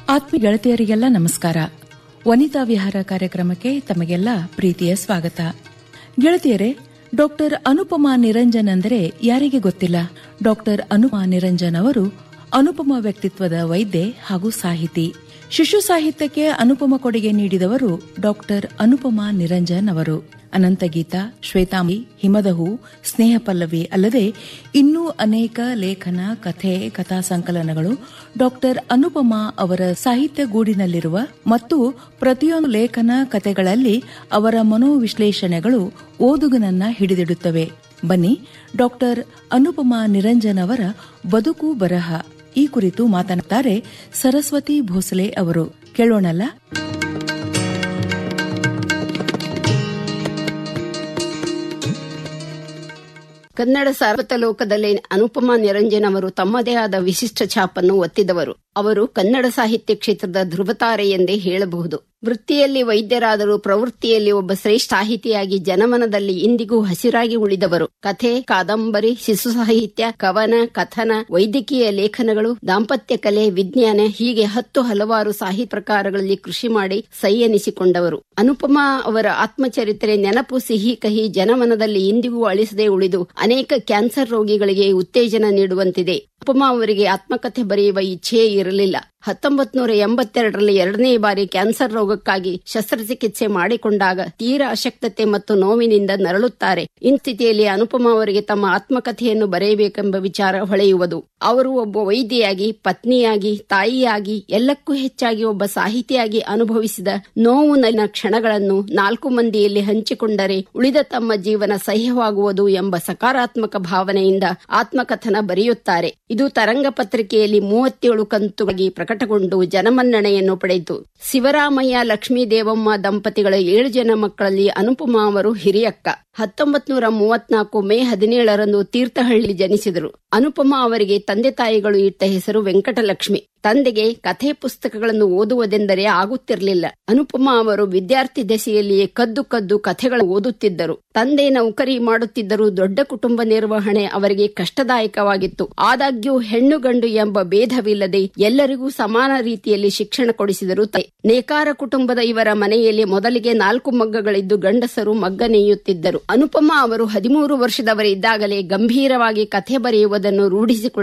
ಆತ್ಮೀಯ ಗೆಳತಿಯರಿಗೆಲ್ಲ ನಮಸ್ಕಾರ ವನಿತಾ ವಿಹಾರ ಕಾರ್ಯಕ್ರಮಕ್ಕೆ ತಮಗೆಲ್ಲ ಪ್ರೀತಿಯ ಸ್ವಾಗತ ಗೆಳತಿಯರೇ ಡಾಕ್ಟರ್ ಅನುಪಮಾ ನಿರಂಜನ್ ಅಂದರೆ ಯಾರಿಗೆ ಗೊತ್ತಿಲ್ಲ ಡಾಕ್ಟರ್ ಅನುಪಮಾ ನಿರಂಜನ್ ಅವರು ಅನುಪಮ ವ್ಯಕ್ತಿತ್ವದ ವೈದ್ಯೆ ಹಾಗೂ ಸಾಹಿತಿ ಶಿಶು ಸಾಹಿತ್ಯಕ್ಕೆ ಅನುಪಮ ಕೊಡುಗೆ ನೀಡಿದವರು ಡಾಕ್ಟರ್ ಅನುಪಮಾ ನಿರಂಜನ್ ಅವರು ಅನಂತಗೀತ ಶ್ವೇತಾಂಬಿ ಹಿಮದಹು ಸ್ನೇಹ ಪಲ್ಲವಿ ಅಲ್ಲದೆ ಇನ್ನೂ ಅನೇಕ ಲೇಖನ ಕಥೆ ಕಥಾ ಸಂಕಲನಗಳು ಡಾಕ್ಟರ್ ಅನುಪಮಾ ಅವರ ಸಾಹಿತ್ಯ ಗೂಡಿನಲ್ಲಿರುವ ಮತ್ತು ಪ್ರತಿಯೊಂದು ಲೇಖನ ಕಥೆಗಳಲ್ಲಿ ಅವರ ಮನೋವಿಶ್ಲೇಷಣೆಗಳು ಓದುಗನನ್ನ ಹಿಡಿದಿಡುತ್ತವೆ ಬನ್ನಿ ಡಾಕ್ಟರ್ ಅನುಪಮಾ ನಿರಂಜನ್ ಅವರ ಬದುಕು ಬರಹ ಈ ಕುರಿತು ಮಾತನಾಡುತ್ತಾರೆ ಸರಸ್ವತಿ ಭೋಸಲೆ ಅವರು ಕೇಳೋಣಲ್ಲ ಕನ್ನಡ ಸಾರ್ವತ ಲೋಕದಲ್ಲಿ ಅನುಪಮಾ ನಿರಂಜನ್ ಅವರು ತಮ್ಮದೇ ಆದ ವಿಶಿಷ್ಟ ಛಾಪನ್ನು ಒತ್ತಿದವರು ಅವರು ಕನ್ನಡ ಸಾಹಿತ್ಯ ಕ್ಷೇತ್ರದ ಧ್ರುವತಾರೆ ಎಂದೇ ಹೇಳಬಹುದು ವೃತ್ತಿಯಲ್ಲಿ ವೈದ್ಯರಾದರೂ ಪ್ರವೃತ್ತಿಯಲ್ಲಿ ಒಬ್ಬ ಶ್ರೇಷ್ಠ ಸಾಹಿತಿಯಾಗಿ ಜನಮನದಲ್ಲಿ ಇಂದಿಗೂ ಹಸಿರಾಗಿ ಉಳಿದವರು ಕಥೆ ಕಾದಂಬರಿ ಶಿಶು ಸಾಹಿತ್ಯ ಕವನ ಕಥನ ವೈದ್ಯಕೀಯ ಲೇಖನಗಳು ದಾಂಪತ್ಯ ಕಲೆ ವಿಜ್ಞಾನ ಹೀಗೆ ಹತ್ತು ಹಲವಾರು ಸಾಹಿತ್ಯ ಪ್ರಕಾರಗಳಲ್ಲಿ ಕೃಷಿ ಮಾಡಿ ಸೈ ಎನಿಸಿಕೊಂಡವರು ಅನುಪಮಾ ಅವರ ಆತ್ಮಚರಿತ್ರೆ ನೆನಪು ಸಿಹಿ ಕಹಿ ಜನಮನದಲ್ಲಿ ಇಂದಿಗೂ ಅಳಿಸದೆ ಉಳಿದು ಅನೇಕ ಕ್ಯಾನ್ಸರ್ ರೋಗಿಗಳಿಗೆ ಉತ್ತೇಜನ ನೀಡುವಂತಿದೆ ಅನುಪಮಾ ಅವರಿಗೆ ಆತ್ಮಕಥೆ ಬರೆಯುವ ಇಚ್ಛೆಯೇ ಇರಲಿಲ್ಲ ಹತ್ತೊಂಬತ್ ನೂರ ಎಂಬತ್ತೆರಡರಲ್ಲಿ ಎರಡನೇ ಬಾರಿ ಕ್ಯಾನ್ಸರ್ ರೋಗಕ್ಕಾಗಿ ಶಸ್ತ್ರಚಿಕಿತ್ಸೆ ಮಾಡಿಕೊಂಡಾಗ ತೀರಾ ಅಶಕ್ತತೆ ಮತ್ತು ನೋವಿನಿಂದ ನರಳುತ್ತಾರೆ ಸ್ಥಿತಿಯಲ್ಲಿ ಅನುಪಮಾ ಅವರಿಗೆ ತಮ್ಮ ಆತ್ಮಕಥೆಯನ್ನು ಬರೆಯಬೇಕೆಂಬ ವಿಚಾರ ಹೊಳೆಯುವುದು ಅವರು ಒಬ್ಬ ವೈದ್ಯೆಯಾಗಿ ಪತ್ನಿಯಾಗಿ ತಾಯಿಯಾಗಿ ಎಲ್ಲಕ್ಕೂ ಹೆಚ್ಚಾಗಿ ಒಬ್ಬ ಸಾಹಿತಿಯಾಗಿ ಅನುಭವಿಸಿದ ನೋವುನ ಕ್ಷಣಗಳನ್ನು ನಾಲ್ಕು ಮಂದಿಯಲ್ಲಿ ಹಂಚಿಕೊಂಡರೆ ಉಳಿದ ತಮ್ಮ ಜೀವನ ಸಹ್ಯವಾಗುವುದು ಎಂಬ ಸಕಾರಾತ್ಮಕ ಭಾವನೆಯಿಂದ ಆತ್ಮಕಥನ ಬರೆಯುತ್ತಾರೆ ಇದು ತರಂಗ ಪತ್ರಿಕೆಯಲ್ಲಿ ಮೂವತ್ತೇಳು ಕಂತುಗಾಗಿ ಪ್ರಕಟಗೊಂಡು ಜನಮನ್ನಣೆಯನ್ನು ಪಡೆಯಿತು ಶಿವರಾಮಯ್ಯ ಲಕ್ಷ್ಮೀ ದೇವಮ್ಮ ದಂಪತಿಗಳ ಏಳು ಜನ ಮಕ್ಕಳಲ್ಲಿ ಅನುಪಮಾ ಅವರು ಹಿರಿಯಕ್ಕ ಹತ್ತೊಂಬತ್ ನೂರ ಮೂವತ್ನಾಲ್ಕು ಮೇ ಹದಿನೇಳರಂದು ತೀರ್ಥಹಳ್ಳಿ ಜನಿಸಿದರು ಅನುಪಮಾ ಅವರಿಗೆ ತಂದೆ ತಾಯಿಗಳು ಇಟ್ಟ ಹೆಸರು ವೆಂಕಟಲಕ್ಷ್ಮಿ ತಂದೆಗೆ ಕಥೆ ಪುಸ್ತಕಗಳನ್ನು ಓದುವುದೆಂದರೆ ಆಗುತ್ತಿರಲಿಲ್ಲ ಅನುಪಮಾ ಅವರು ವಿದ್ಯಾರ್ಥಿ ದಶೆಯಲ್ಲಿಯೇ ಕದ್ದು ಕದ್ದು ಕಥೆಗಳು ಓದುತ್ತಿದ್ದರು ತಂದೆ ನೌಕರಿ ಮಾಡುತ್ತಿದ್ದರೂ ದೊಡ್ಡ ಕುಟುಂಬ ನಿರ್ವಹಣೆ ಅವರಿಗೆ ಕಷ್ಟದಾಯಕವಾಗಿತ್ತು ಆದಾಗ್ಯೂ ಹೆಣ್ಣು ಗಂಡು ಎಂಬ ಭೇದವಿಲ್ಲದೆ ಎಲ್ಲರಿಗೂ ಸಮಾನ ರೀತಿಯಲ್ಲಿ ಶಿಕ್ಷಣ ಕೊಡಿಸಿದರು ನೇಕಾರ ಕುಟುಂಬದ ಇವರ ಮನೆಯಲ್ಲಿ ಮೊದಲಿಗೆ ನಾಲ್ಕು ಮಗ್ಗಗಳಿದ್ದು ಗಂಡಸರು ಮಗ್ಗ ನೇಯುತ್ತಿದ್ದರು ಅನುಪಮಾ ಅವರು ಹದಿಮೂರು ವರ್ಷದವರಿದ್ದಾಗಲೇ ಗಂಭೀರವಾಗಿ ಕಥೆ ಬರೆಯುವುದನ್ನು ರೂಢಿಸಿಕೊಳ್ಳ